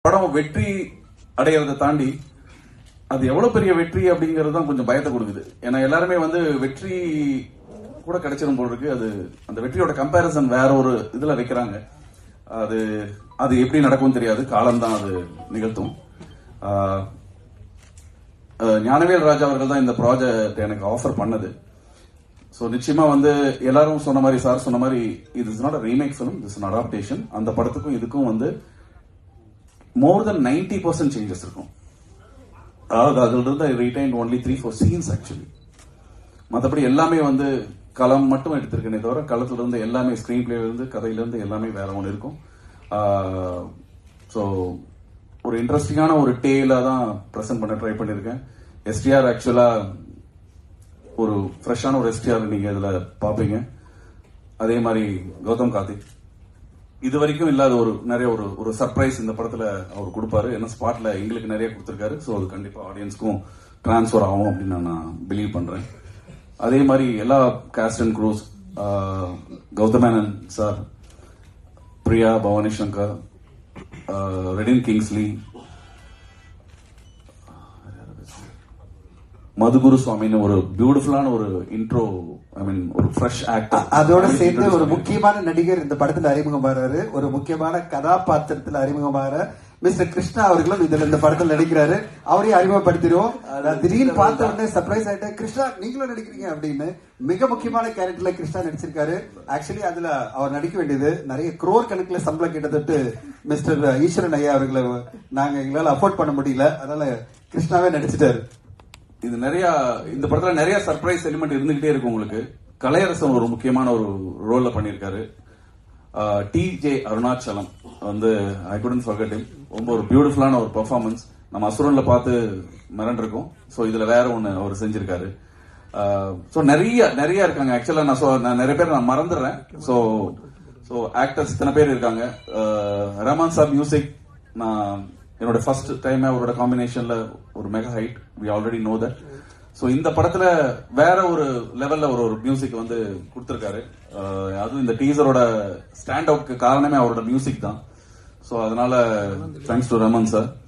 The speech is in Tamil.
படம் வெற்றி அடையறதை தாண்டி அது எவ்வளவு பெரிய வெற்றி அப்படிங்கிறது தான் கொஞ்சம் பயத்தை கொடுக்குது ஏன்னா எல்லாருமே வந்து வெற்றி கூட கிடைச்சிடும் போல இருக்கு அது அந்த வெற்றியோட கம்பேரிசன் வேற ஒரு இதுல வைக்கிறாங்க அது அது எப்படி நடக்கும் தெரியாது காலம் தான் அது நிகழ்த்தும் ஆஹ், ஆஹ், ஞானவேல் ராஜா அவர்கள் தான் இந்த ப்ராஜெக்ட் எனக்கு ஆஃபர் பண்ணது ஸோ நிச்சயமா வந்து எல்லாரும் சொன்ன மாதிரி சார் சொன்ன மாதிரி இது is not remake film this an adaptation அந்த படத்துக்கும் இதுக்கும் வந்து more than ninety percent changes இருக்கும் அதாவது அதுல இருந்து retain only three four scenes actually மற்றபடி எல்லாமே வந்து களம் மட்டும் எடுத்திருக்கேனே தவிர களத்துல இருந்து எல்லாமே ஸ்கிரீன் பிளேல இருந்து கதையில இருந்து எல்லாமே வேற ஒன்று இருக்கும் ஸோ ஒரு இன்ட்ரெஸ்டிங்கான ஒரு டேல தான் ப்ரெசென்ட் பண்ண ட்ரை பண்ணியிருக்கேன் எஸ்டிஆர் ஆக்சுவலா ஒரு ஃப்ரெஷ்ஷான ஒரு எஸ்டிஆர் நீங்க இதுல பாப்பீங்க அதே மாதிரி கௌதம் கார்த்திக் இது வரைக்கும் இல்லாத ஒரு நிறைய ஒரு ஒரு சர்ப்ரைஸ் இந்த படத்துல அவர் கொடுப்பாரு ஏன்னா ஸ்பாட்ல எங்களுக்கு நிறைய கொடுத்திருக்காரு ஸோ அது கண்டிப்பா ஆடியன்ஸ்க்கும் டிரான்ஸ்ஃபர் ஆகும் அப்படின்னு நான் பிலீவ் பண்றேன் அதே மாதிரி எல்லா cast and crews Gautham Menon sir Priya Bhavani Shankar Redin Kingsley Madhuguru சுவாமின்னு ஒரு பியூட்டிஃபுல்லான ஒரு இன்ட்ரோ ஐ மீன் ஒரு ஃப்ரெஷ் ஆக்டர் அதோட சேர்ந்து ஒரு முக்கியமான நடிகர் இந்த படத்துல அறிமுகமாறாரு ஒரு முக்கியமான கதாபாத்திரத்துல அறிமுகமாற மிஸ்டர் கிருஷ்ணா அவர்களும் இதுல இந்த படத்துல நடிக்கிறாரு அவரையும் அறிமுகப்படுத்திடுவோம் நான் திடீர்னு பார்த்த உடனே சர்ப்ரைஸ் ஆயிட்டேன் கிருஷ்ணா நீங்களும் நடிக்கிறீங்க அப்படின்னு மிக முக்கியமான கேரக்டர்ல கிருஷ்ணா நடிச்சிருக்காரு ஆக்சுவலி அதுல அவர் நடிக்க வேண்டியது நிறைய குரோர் கணக்குல சம்பளம் கிட்டத்தட்ட மிஸ்டர் ஈஸ்வரன் ஐயா அவர்களை நாங்க எங்களால அஃபோர்ட் பண்ண முடியல அதனால கிருஷ்ணாவே நடிச்சிட்டாரு இது நிறைய இந்த படத்துல நிறைய சர்ப்ரைஸ் எலிமெண்ட் இருந்துகிட்டே இருக்கு உங்களுக்கு கலையரசன் ஒரு முக்கியமான ஒரு ரோல்ல பண்ணியிருக்காரு டி ஜே அருணாச்சலம் வந்து ஐ குடன் forget him ரொம்ப ஒரு பியூட்டிஃபுல்லான ஒரு பெர்ஃபார்மன்ஸ் நம்ம அசுரன்ல பார்த்து மிரண்டிருக்கோம் ஸோ இதுல வேற ஒண்ணு அவர் செஞ்சிருக்காரு ஸோ நிறைய நிறைய இருக்காங்க ஆக்சுவலா நான் சொ- நான் நிறைய பேர் நான் மறந்துடுறேன் ஸோ ஸோ ஆக்டர்ஸ் இத்தனை பேர் இருக்காங்க அஹ், ரஹ்மான் சாப் மியூசிக் நான் என்னோட ஃபர்ஸ்ட் டைம் அவரோட காம்பினேஷன்ல ஒரு mega hit we already know that so இந்த படத்துல வேற ஒரு லெவல்ல ஒரு ஒரு மியூசிக் வந்து கொடுத்துருக்காரு அஹ், அதுவும் இந்த டீசரோட ஸ்டாண்ட் அவுட்க்கு காரணமே அவரோட மியூசிக் தான் ஸோ அதனால தேங்க்ஸ் டு ரமன் சார்